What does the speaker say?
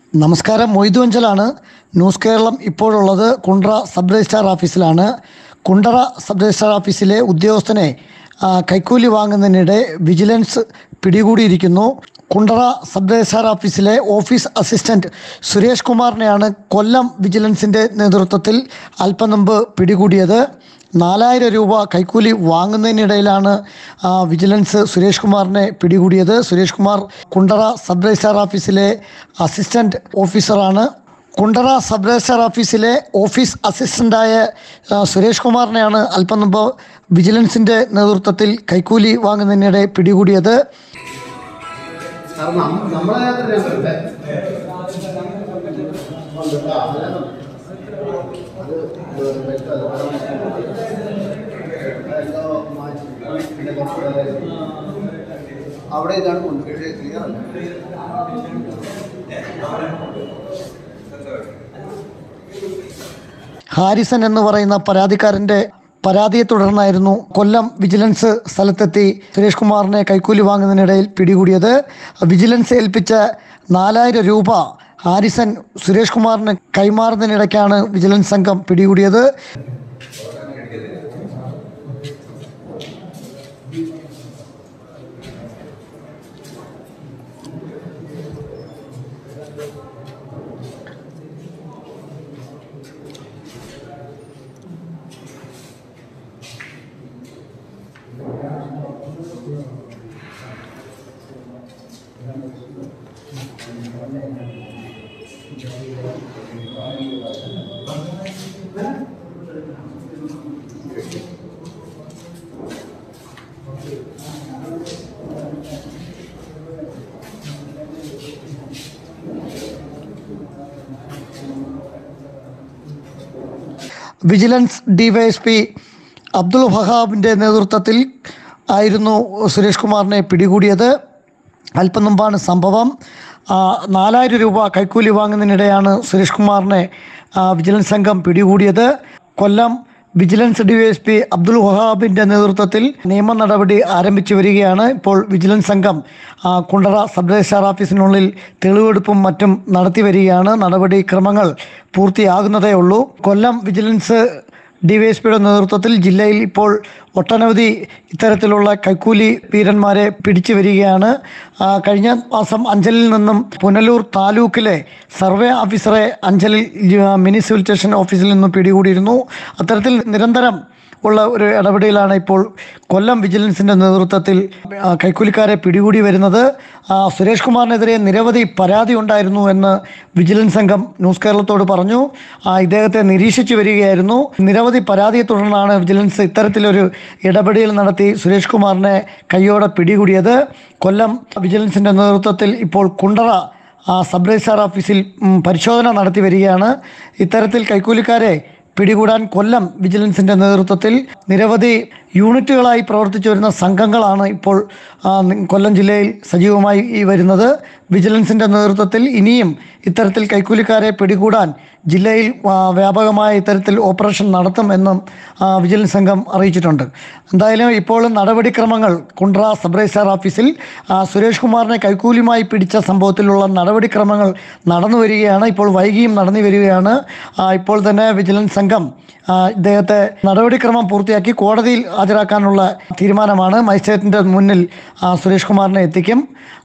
നമസ്കാരം മൊയ്തു അഞ്ചലാണ് ന്യൂസ് കേരളം ഇപ്പോഴുള്ളത് Kundara sub registrar ഓഫീസിലാണ് കുണ്ടറ സബ് രജിസ്ട്രാർ ഓഫീസിലെ ഉദ്യോഗസ്ഥനെ ആ, കൈക്കൂലി വാങ്ങുന്നതിനിടെ വിജിലൻസ് പിടികൂടിയിരിക്കുന്നു കുണ്ടറ സബ് രജിസ്ട്രാർ ഓഫീസിലെ ഓഫീസ് അസിസ്റ്റന്റ് സുരേഷ് കുമാറിനെയാണ് കൊല്ലം വിജിലൻസിൻ്റെ നേതൃത്വത്തിൽ അല്പം മുമ്പ് പിടികൂടിയത് നാലായിരം രൂപ കൈക്കൂലി വാങ്ങുന്നതിനിടയിലാണ് ആ, വിജിലൻസ് സുരേഷ് കുമാറിനെ പിടികൂടിയത് സുരേഷ് കുമാർ കുണ്ടറ സബ് രജിസ്ട്രാർ ഓഫീസിലെ അസിസ്റ്റന്റ് ഓഫീസറാണ് കുണ്ടറ സബ് രജിസ്ട്രാർ ഓഫീസിലെ ഓഫീസ് അസിസ്റ്റൻ്റായ ആ, സുരേഷ് കുമാറിനെയാണ് അല്പം മുമ്പ് വിജിലൻസിൻ്റെ നേതൃത്വത്തിൽ കൈക്കൂലി വാങ്ങുന്നതിനിടെ പിടികൂടിയത് സാർ നം- നമ്മളെ യാത്ര ഞാൻ വരട്ടെ ഉണ്ട്. ആ, അതിനകം. അത് വ്യക്തമല്ല. എന്തോ മാറ്റി. പിന്നെ കുറച്ച് വേറെ. അവിടെ ഇതാണ് കൊണ്ട് പക്ഷേ ക്ലിയർ അല്ല ഹാരിസൺ എന്ന് പറയുന്ന പരാതിക്കാരൻ്റെ പരാതിയെ തുടർന്നായിരുന്നു കൊല്ലം വിജിലൻസ് സ്ഥലത്തെത്തി സുരേഷ് കുമാറിനെ കൈക്കൂലി വാങ്ങുന്നതിനിടയിൽ പിടികൂടിയത് വിജിലൻസ് ഏൽപ്പിച്ച നാലായിരം രൂപ ഹാരിസൺ സുരേഷ് കുമാറിന് കൈമാറുന്നതിനിടയ്ക്കാണ് വിജിലൻസ് സംഘം പിടികൂടിയത് വിജിലൻസ് ഡിവൈഎസ്പി അബ്ദുൾ വഹാബിൻ്റെ നേതൃത്വത്തിൽ ആയിരുന്നു സുരേഷ് കുമാറിനെ പിടികൂടിയത് അല്പം മുമ്പാണ് സംഭവം ആ, നാലായിരം രൂപ കൈക്കൂലി വാങ്ങുന്നതിനിടെയാണ് സുരേഷ് കുമാറിനെ ആ, വിജിലൻസ് സംഘം പിടികൂടിയത് കൊല്ലം വിജിലൻസ് ഡിവൈഎസ്പി അബ്ദുൾ വഹാബിൻ്റെ നേതൃത്വത്തിൽ നിയമ നടപടി ആരംഭിച്ചു വരികയാണ് ഇപ്പോൾ വിജിലൻസ് സംഘം ആ, കുണ്ടറ സബ് രജിസ്ട്രാർ ഓഫീസിനുള്ളിൽ തെളിവെടുപ്പും മറ്റും നടത്തി വരികയാണ് നടപടിക്രമങ്ങൾ പൂർത്തിയാകുന്നതേ ഉള്ളൂ കൊല്ലം വിജിലൻസ് ഡിവൈഎസ്പിയുടെ നേതൃത്വത്തിൽ ജില്ലയിൽ ഇപ്പോൾ ഒട്ടനവധി ഇത്തരത്തിലുള്ള കൈക്കൂലി വീരന്മാരെ പിടിച്ചു വരികയാണ് ആ, കഴിഞ്ഞ മാസം അഞ്ചലിൽ നിന്നും പുനലൂർ താലൂക്കിലെ സർവേ ഓഫീസറെ അഞ്ചലിൽ ആ, മിനി സിവിൽ സ്റ്റേഷൻ ഓഫീസിൽ നിന്നും പിടികൂടിയിരുന്നു അത്തരത്തിൽ നിരന്തരം ഉള്ള ഒരു ഇടപെടലാണ് ഇപ്പോൾ കൊല്ലം വിജിലൻസിൻ്റെ നേതൃത്വത്തിൽ ആ, കൈക്കൂലിക്കാരെ പിടികൂടി വരുന്നത് ആ, സുരേഷ് കുമാറിനെതിരെ നിരവധി പരാതി ഉണ്ടായിരുന്നു എന്ന് വിജിലൻസ് സംഘം ന്യൂസ് കേരളത്തോട് പറഞ്ഞു ആ, ഇദ്ദേഹത്തെ നിരീക്ഷിച്ചു വരികയായിരുന്നു നിരവധി പരാതിയെ തുടർന്നാണ് വിജിലൻസ് ഇത്തരത്തിലൊരു ഇടപെടൽ നടത്തി സുരേഷ് കുമാറിനെ കയ്യോടെ പിടികൂടിയത് കൊല്ലം വിജിലൻസിൻ്റെ നേതൃത്വത്തിൽ ഇപ്പോൾ കുണ്ടറ ആ, സബ് രജിസ്ട്രാർ ഓഫീസിൽ ഉം, പരിശോധന നടത്തി വരികയാണ് ഇത്തരത്തിൽ കൈക്കൂലിക്കാരെ പിടികൂടാൻ കൊല്ലം വിജിലൻസിൻ്റെ നേതൃത്വത്തിൽ നിരവധി യൂണിറ്റുകളായി പ്രവർത്തിച്ചു വരുന്ന സംഘങ്ങളാണ് ഇപ്പോൾ ആ, നി- കൊല്ലം ജില്ലയിൽ സജീവമായി ഈ വരുന്നത് വിജിലൻസിൻ്റെ നേതൃത്വത്തിൽ ഇനിയും ഇത്തരത്തിൽ കൈക്കൂലിക്കാരെ പിടികൂടാൻ ജില്ലയിൽ ആ, വ്യാപകമായ ഇത്തരത്തിൽ ഓപ്പറേഷൻ നടത്തും എന്നും ആ, വിജിലൻസ് സംഘം അറിയിച്ചിട്ടുണ്ട് എന്തായാലും ഇപ്പോൾ നടപടിക്രമങ്ങൾ കുണ്ട്ര സബ് രജിസ്ട്രാർ ഓഫീസിൽ ആ, സുരേഷ് കുമാറിനെ കൈക്കൂലിയുമായി പിടിച്ച സംഭവത്തിലുള്ള നടപടിക്രമങ്ങൾ നടന്നു വരികയാണ് ഇപ്പോൾ വൈകിയും നടന്നു വരികയാണ് ആ, ഇപ്പോൾ തന്നെ വിജിലൻസ് സംഘം ആ, ഇദ്ദേഹത്തെ നടപടിക്രമം പൂർത്തിയാക്കി കോടതിയിൽ ഹാജരാക്കാനുള്ള തീരുമാനമാണ് മജിസ്ട്രേറ്റിൻ്റെ മുന്നിൽ ആ, സുരേഷ് കുമാറിനെ എത്തിക്കും